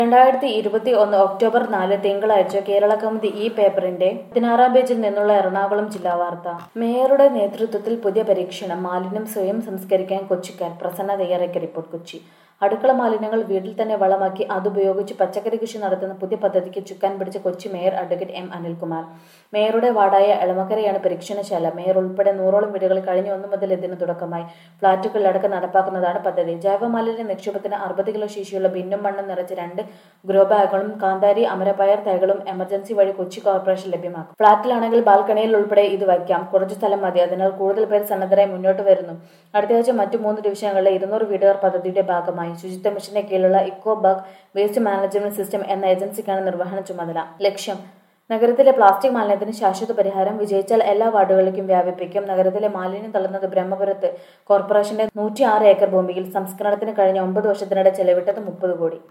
രണ്ടായിരത്തി ഇരുപത്തി ഒന്ന് ഒക്ടോബർ നാല് തിങ്കളാഴ്ച കേരള കൗമുദി ഈ പേപ്പറിന്റെ പതിനാറാം പേജിൽ നിന്നുള്ള എറണാകുളം ജില്ലാ വാർത്ത മേയറുടെ നേതൃത്വത്തിൽ പുതിയ പരീക്ഷണം മാലിന്യം സ്വയം സംസ്കരിക്കാൻ കൊച്ചിക്കാർ പ്രസന്ന തയ്യാറാക്കിയ റിപ്പോർട്ട് കൊച്ചി അടുക്കള മാലിന്യങ്ങൾ വീട്ടിൽ തന്നെ വളമാക്കി അതുപയോഗിച്ച് പച്ചക്കറി കൃഷി നടത്തുന്ന പുതിയ പദ്ധതിക്ക് ചുക്കാൻ പിടിച്ച Kochi mayor advocate M Anilkumar മേയറുടെ വാർഡായ എളമക്കരയാണ് പരീക്ഷണശാല മേയർ ഉൾപ്പെടെ നൂറോളം വീടുകളിൽ കഴിഞ്ഞ ഒന്നു മുതൽ ഇതിന് തുടക്കമായി ഫ്ളാറ്റുകളിലടക്കം നടപ്പാക്കുന്നതാണ് പദ്ധതി ജൈവമാലിന്യ നിക്ഷേപത്തിന് അറുപത് കിലോ ശേഷിയുള്ള ഭിന്നും മണ്ണും നിറച്ച രണ്ട് ഗ്രോ ബാഗുകളും കാന്താരി അമരപ്പയർ തൈകളും എമർജൻസി വഴി കൊച്ചി കോർപ്പറേഷൻ ലഭ്യമാക്കും ഫ്ളാറ്റിലാണെങ്കിൽ ബാൽക്കണിയിൽ ഉൾപ്പെടെ ഇത് വയ്ക്കാം കുറച്ചു സ്ഥലം മതി അതിനാൽ കൂടുതൽ പേർ സന്നദ്ധരായി മുന്നോട്ട് വരുന്നു അടുത്തയാഴ്ച മറ്റു മൂന്ന് ഡിവിഷനുകളിലെ ഇരുന്നൂറ് വീടുകാർ പദ്ധതിയുടെ ഭാഗമായി ശുചിത്വ മിഷന്റെ കീഴിലുള്ള eco bug waste management system എന്ന ഏജൻസിക്കാണ് നിർവഹണ ചുമതല ലക്ഷ്യം നഗരത്തിലെ പ്ലാസ്റ്റിക് മാലിന്യത്തിന് ശാശ്വത പരിഹാരം വിജയിച്ചാൽ എല്ലാ വാർഡുകളിലേക്കും വ്യാപിപ്പിക്കും നഗരത്തിലെ മാലിന്യം തള്ളുന്നത് ബ്രഹ്മപുരത്ത് കോർപ്പറേഷന്റെ നൂറ്റി ആറ് ഏക്കർ ഭൂമിയിൽ സംസ്കരണത്തിന് കഴിഞ്ഞ ഒമ്പത് വർഷത്തിനിടെ ചെലവിട്ടത് മുപ്പത് കോടി